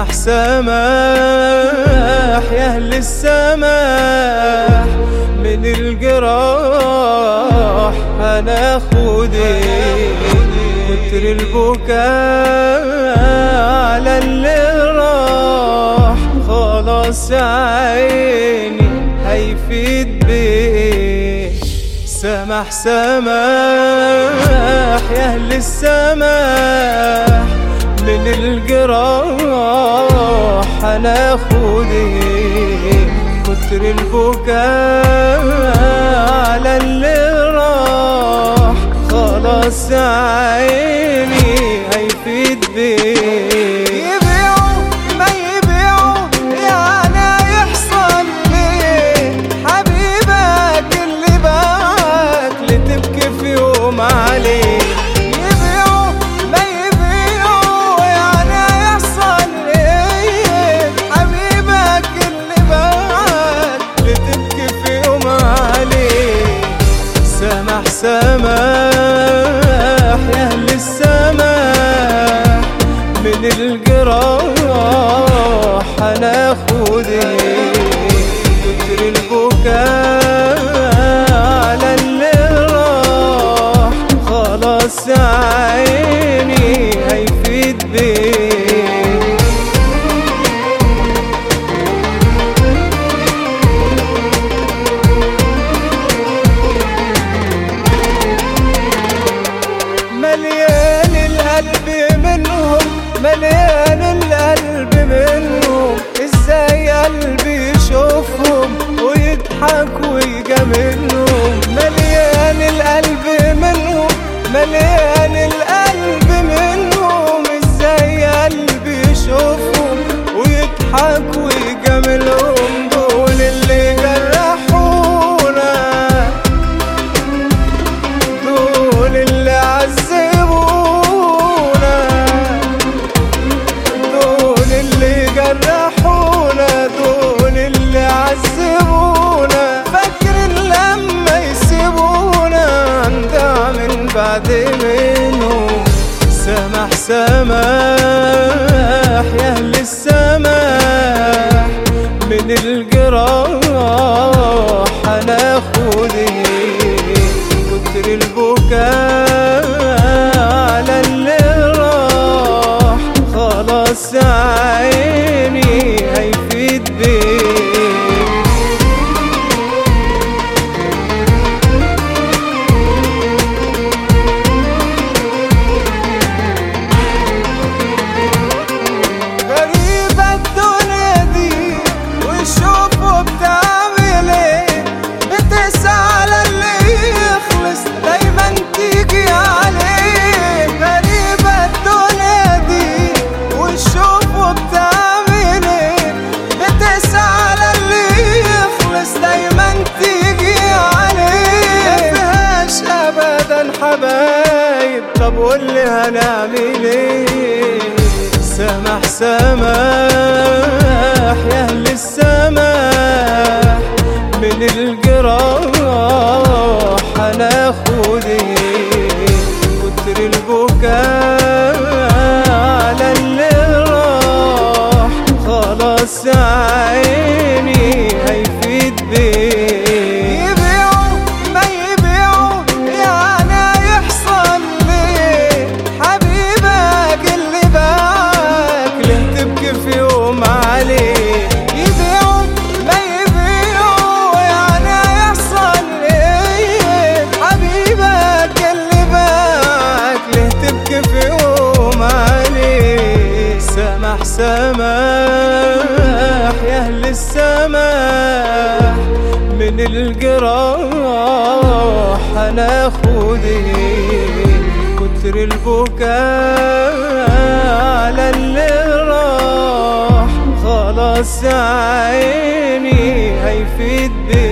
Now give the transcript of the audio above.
سمح سماح يا أهل السماح من الجراح أنا خدي كتر البكاء على اللي راح خلاص عيني هيفيد بيه سمح سماح يا أهل السماح من الجراح أنا خدي كتر البكاء على اللي راح خلاص عيني هيفيد بيه يبيعوا ما يبيعوا يعني يحصل ليه حبيبك اللي باعك لتبكي في يوم عليه يبيعوا ما يبيعوا يعني يحصل ليه حبيبك اللي باعك لتبكي في يوم عليه سمح سماح يا أهل السماح من الجراح أنا خدي كتر البكاء على اللي راح خلاص عيني هيفيد بيه مليان القلب منهم مليان القلب منهم ازاي قلبي يشوفهم ويضحك ويجاملهم مليان القلب منهم مليان القلب منهم ازاي قلبي يشوفهم ويضحك ويجاملهم دول اللي جرحونا دول اللي عذبونا دول اللي جرحونا دول اللي عذبونا فاكرين لما يسيبونا هندع من بعد منهم سمح سماح يا أهل السماح من الجراح أنا خدي كتر البكاء على اللي راح خلاص عيني هيفيد بيه غريبة الدنيا دي وشوفوا بتعمل ايه بتسعى على اللي يخلص دايما تيجي عليه غريبة الدنيا دي وشوفوا بتعمل ايه بتسعى على اللي يخلص دايما تيجي عليه مفيهاش ابدا حبايب طب قولي هنعمل ايه سمح سماح يا اهل السماح من الجراح انا خدي كتر البكاء على اللي راح خلاص عيني هيفيد بيه يبيعوا ما يبيعوا يعني يحصل ليه حبيبك اللي باعك ليه تبكي في يوم عليه يبيعوا ما يبيعوا يعني يحصل ليه حبيبك اللي باعك ليه تبكي في يوم عليه سمح سماح يا أهل السماح من الجراح أنا خدي كتر البكاء على اللي راح خلاص عيني هيفيد بيه